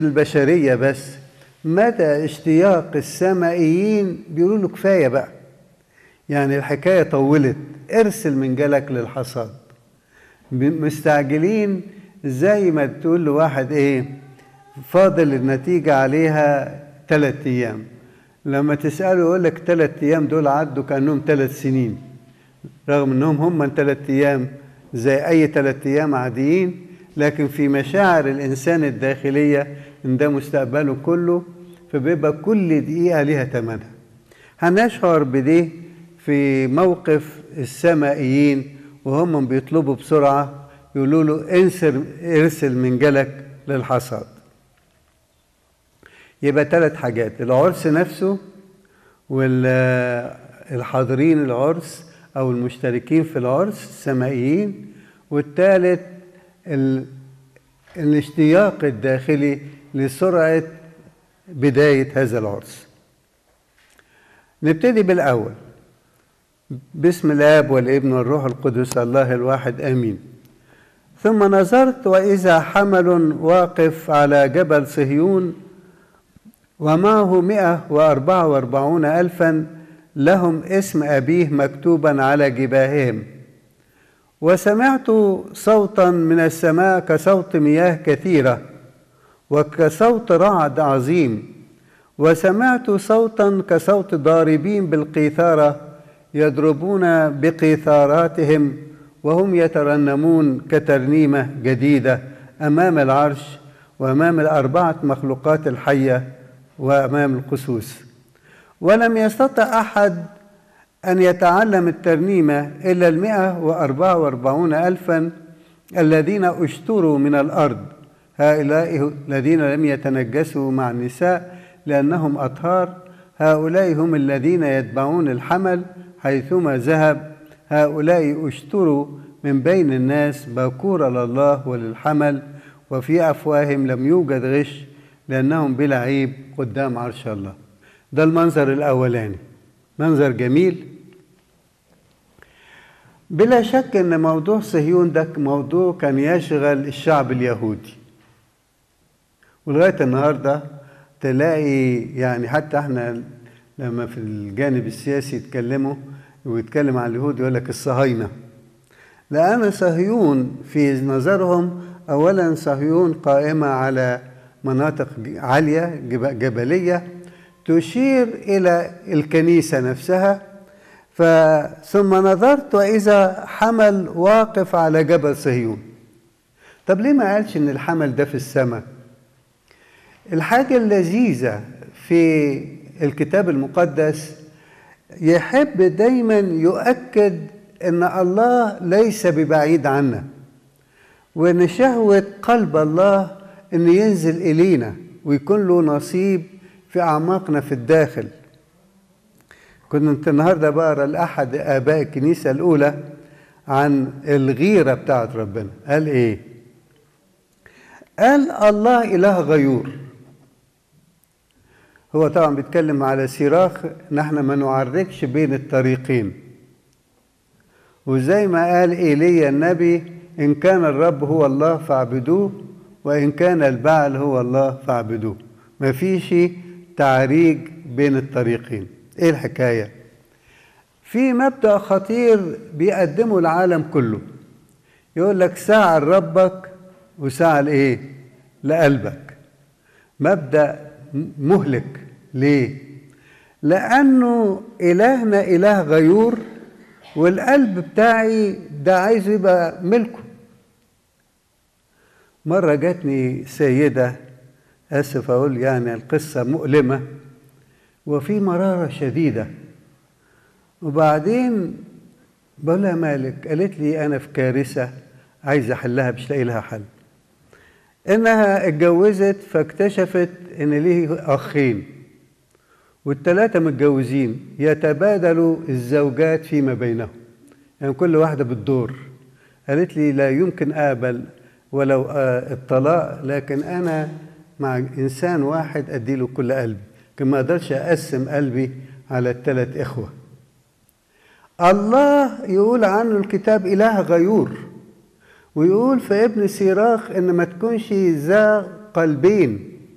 البشرية بس مدى اشتياق السمائيين بيقولوا له كفاية بقى يعني الحكاية طولت ارسل من جلك للحصاد مستعجلين زي ما تقول لواحد ايه فاضل النتيجة عليها ثلاث أيام لما تسأله يقول لك ثلاث أيام دول عدوا كأنهم ثلاث سنين رغم أنهم هم ثلاث أيام زي أي ثلاث أيام عاديين لكن في مشاعر الإنسان الداخلية إن ده مستقبله كله فبيبقى كل دقيقة ليها ثمنها هنشعر بديه في موقف السمائيين وهم بيطلبوا بسرعة يقولوا له انسر ارسل من جلك للحصاد يبقى ثلاث حاجات العرس نفسه والحاضرين العرس او المشتركين في العرس السمائيين والثالث ال... الاشتياق الداخلي لسرعه بدايه هذا العرس نبتدي بالاول باسم الاب والابن والروح القدس الله الواحد امين ثم نظرت واذا حمل واقف على جبل صهيون ومعه مئة وأربعة وأربعون ألفا لهم اسم أبيه مكتوبا على جباههم وسمعت صوتا من السماء كصوت مياه كثيرة وكصوت رعد عظيم وسمعت صوتا كصوت ضاربين بالقيثارة يضربون بقيثاراتهم وهم يترنمون كترنيمة جديدة أمام العرش وأمام الأربعة مخلوقات الحية وأمام القسوس ولم يستطع أحد أن يتعلم الترنيمة إلا المئة وأربعة وأربعون ألفا الذين اشتروا من الأرض هؤلاء الذين لم يتنجسوا مع النساء لأنهم أطهار هؤلاء هم الذين يتبعون الحمل حيثما ذهب هؤلاء اشتروا من بين الناس باكورة لله وللحمل وفي أفواههم لم يوجد غش لأنهم بلا عيب قدام عرش الله ده المنظر الأولاني منظر جميل بلا شك ان موضوع صهيون ده موضوع كان يشغل الشعب اليهودي ولغايه النهارده تلاقي يعني حتى احنا لما في الجانب السياسي يتكلموا ويتكلم عن اليهود يقول لك الصهاينه لان صهيون في نظرهم اولا صهيون قائمه على مناطق عاليه جبليه تشير الى الكنيسه نفسها ثم نظرت واذا حمل واقف على جبل صهيون طب ليه ما قالش ان الحمل ده في السماء الحاجه اللذيذه في الكتاب المقدس يحب دايما يؤكد ان الله ليس ببعيد عنا وان شهوه قلب الله ان ينزل الينا ويكون له نصيب في اعماقنا في الداخل كنت النهارده بقرا لاحد اباء الكنيسه الاولى عن الغيره بتاعت ربنا قال ايه قال الله اله غيور هو طبعا بيتكلم على سيراخ نحن ما نعركش بين الطريقين وزي ما قال ايليا النبي ان كان الرب هو الله فاعبدوه وان كان البعل هو الله فاعبدوه مفيش تعريج بين الطريقين ايه الحكايه في مبدا خطير بيقدمه العالم كله يقول لك ساعه لربك وساعه لايه لقلبك مبدا مهلك ليه لانه الهنا اله غيور والقلب بتاعي ده عايز يبقى ملكه مره جاتني سيده اسف اقول يعني القصه مؤلمه وفي مرارة شديدة وبعدين بقول لها مالك قالت لي أنا في كارثة عايزة أحلها مش لاقي لها حل إنها اتجوزت فاكتشفت إن ليه أخين والتلاتة متجوزين يتبادلوا الزوجات فيما بينهم يعني كل واحدة بالدور قالت لي لا يمكن أقبل ولو الطلاق لكن أنا مع إنسان واحد أديله كل قلبي لكن ما اقدرش اقسم قلبي على الثلاث اخوه الله يقول عنه الكتاب اله غيور ويقول في ابن سيراخ ان ما تكونش ذا قلبين